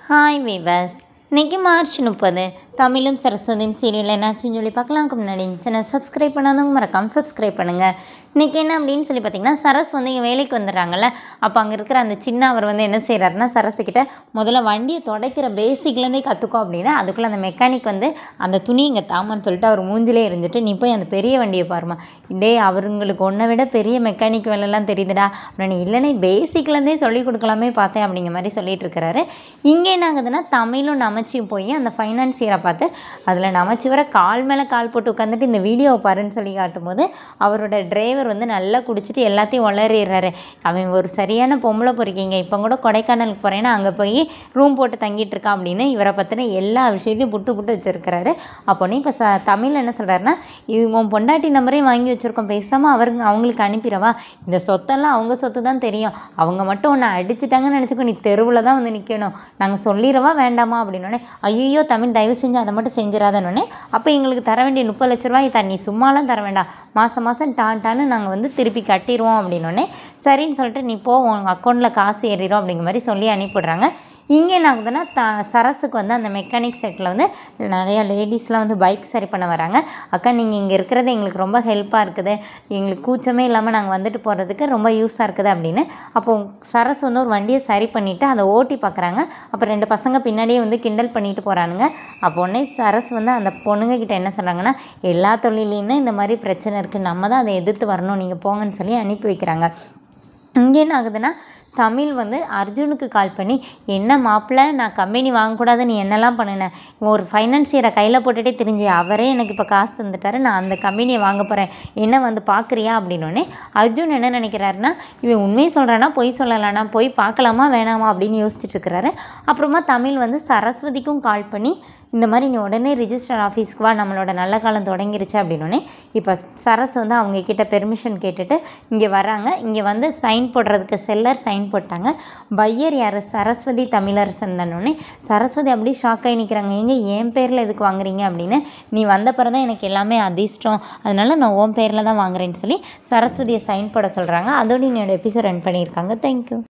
hi viewers இன்னைக்கு March முப்பது தமிழும் சரஸ்வதியும் சீரியல் என்னாச்சுன்னு சொல்லி பார்க்கலாம்க்கு முன்னாடி சேனல் சப்ஸ்கிரைப் பண்ணாதவங்க மறக்காமல் சப்ஸ்கிரைப் பண்ணுங்கள் இன்றைக்கி என்ன அப்படின்னு சொல்லி பார்த்தீங்கன்னா சரஸ் வந்து இங்கே வேலைக்கு வந்துடுறாங்கல்ல அப்போ அங்கே இருக்கிற அந்த சின்ன அவர் வந்து என்ன செய்கிறாருன்னா சரஸுக்கிட்ட முதல்ல வண்டியை துடைக்கிற பேசிக்லேருந்தே கற்றுக்கோ அப்படின்னா அதுக்குள்ளே அந்த மெக்கானிக் வந்து அந்த துணி இங்கே தாமான்னு சொல்லிட்டு அவர் மூஞ்சிலே இருந்துட்டு நீ போய் அந்த பெரிய வண்டியை பாருமா டேய் அவருங்களுக்கு ஒன்றை விட பெரிய மெக்கானிக் வேலைலாம் தெரியுதுடா அப்புறம் நீ இல்லைனே பேசிக்லேருந்தே சொல்லி கொடுக்கலாமே பார்த்தேன் அப்படிங்கிற மாதிரி சொல்லிட்டு இருக்கிறாரு இங்கே என்ன ஆகுதுன்னா தமிழும் நமச்சியும் போய் அந்த ஃபைனான்சியரை பார்த்து அதில் நமச்சி வர கால் மேலே கால் போட்டு உட்காந்துட்டு இந்த வீடியோவை பாருன்னு சொல்லி காட்டும்போது அவரோட டிரைவர் வந்து நல்லா குடிச்சிட்டு எல்லாத்தையும் உளறிடுறாரு அவன் ஒரு சரியான பொம்பளை பொறுக்கிங்க இப்போ கூட கொடைக்கானலுக்கு போகிறேன்னா அங்கே போய் ரூம் போட்டு தங்கிட்டு இருக்கான் அப்படின்னு இவரை பற்றின எல்லா விஷயத்தையும் புட்டு புட்டு வச்சுருக்கிறாரு அப்போனே இப்போ ச தமிழ் என்ன சொல்கிறாருன்னா இது உன் பொண்டாட்டி நம்பரையும் வாங்கி வச்சுருக்கோம் பேசாமல் அவருங்க அவங்களுக்கு அனுப்பிடவா இந்த சொத்தெல்லாம் அவங்க சொத்து தான் தெரியும் அவங்க மட்டும் உன்னை அடிச்சிட்டாங்கன்னு நினச்சிக்கோ நீ தெருவில் தான் வந்து நிற்கணும் நாங்கள் சொல்லிடவா வேண்டாமா அப்படின்னோடனே ஐயோ தமிழ் தயவு செஞ்சு அதை மட்டும் செஞ்சிடாதன்னொடனே அப்போ எங்களுக்கு தர வேண்டிய முப்பது லட்ச ரூபாய் தண்ணி சும்மாலாம் தர வேண்டாம் மாதம் மாதம் டான் டான்னு நாங்கள் வந்து திருப்பி கட்டிடுவோம் அப்படின்னோடனே சரின்னு சொல்லிட்டு நீ போ உன் அக்கௌண்ட்டில் காசு ஏறிடும் அப்படிங்கிற மாதிரி சொல்லி அனுப்பிவிடுறாங்க இங்கே என்ன ஆகுதுன்னா த சரஸுக்கு வந்து அந்த மெக்கானிக் செட்டில் வந்து நிறைய லேடிஸ்லாம் வந்து பைக் சரி பண்ண வராங்க அக்கா நீங்கள் இங்கே இருக்கிறது எங்களுக்கு ரொம்ப ஹெல்ப்பாக இருக்குது எங்களுக்கு கூச்சமே இல்லாமல் நாங்கள் வந்துட்டு போகிறதுக்கு ரொம்ப யூஸாக இருக்குது அப்படின்னு அப்போது சரஸ் வந்து ஒரு வண்டியை சரி பண்ணிவிட்டு அதை ஓட்டி பார்க்குறாங்க அப்போ ரெண்டு பசங்க பின்னாடியே வந்து கிண்டல் பண்ணிட்டு போகிறானுங்க அப்போ உடனே சரஸ் வந்து அந்த பொண்ணுங்க கிட்ட என்ன சொல்கிறாங்கன்னா எல்லா தொழிலையும் இந்த மாதிரி பிரச்சனை இருக்குது நம்ம தான் அதை எதிர்த்து வரணும் நீங்கள் போங்கன்னு சொல்லி அனுப்பி வைக்கிறாங்க இங்கே என்ன ஆகுதுன்னா தமிழ் வந்து அர்ஜுனுக்கு கால் பண்ணி என்ன மாப்பிள்ள நான் கம்பெனி வாங்கக்கூடாது நீ என்னெல்லாம் பண்ணினேன் ஒரு ஃபைனான்சியரை கையில் போட்டுகிட்டே தெரிஞ்சு அவரே எனக்கு இப்போ காசு தந்துட்டாரு நான் அந்த கம்பெனியை வாங்க போகிறேன் என்ன வந்து பார்க்குறியா அப்படின்னோடனே அர்ஜுன் என்ன நினைக்கிறாருன்னா இவன் உண்மையை சொல்கிறானா பொய் சொல்லலானா போய் பார்க்கலாமா வேணாமா அப்படின்னு யோசிச்சுட்டு இருக்கிறாரு அப்புறமா தமிழ் வந்து சரஸ்வதிக்கும் கால் பண்ணி இந்த மாதிரி நீ உடனே ரிஜிஸ்டர் ஆஃபீஸ்க்கு வா நம்மளோட நல்ல காலம் தொடங்கிருச்சு அப்படின்னோடனே இப்போ சரஸ் வந்து அவங்க கிட்ட பெர்மிஷன் கேட்டுட்டு இங்கே வராங்க இங்கே வந்து சைன் போடுறதுக்கு செல்லர் சைன் போட்டாங்க பையர் யார் சரஸ்வதி தமிழரசன் தானோடனே சரஸ்வதி அப்படியே ஷாக் ஆகி நிற்கிறாங்க எங்க என் பேரில் எதுக்கு வாங்குறீங்க அப்படின்னு நீ வந்த பிறகு தான் எனக்கு எல்லாமே அதிர்ஷ்டம் அதனால நான் உன் பேரில் தான் வாங்குறேன்னு சொல்லி சரஸ்வதியை சைன் போட சொல்கிறாங்க அதோடு என்னோட எபிசோட் ரன் பண்ணியிருக்காங்க தேங்க்யூ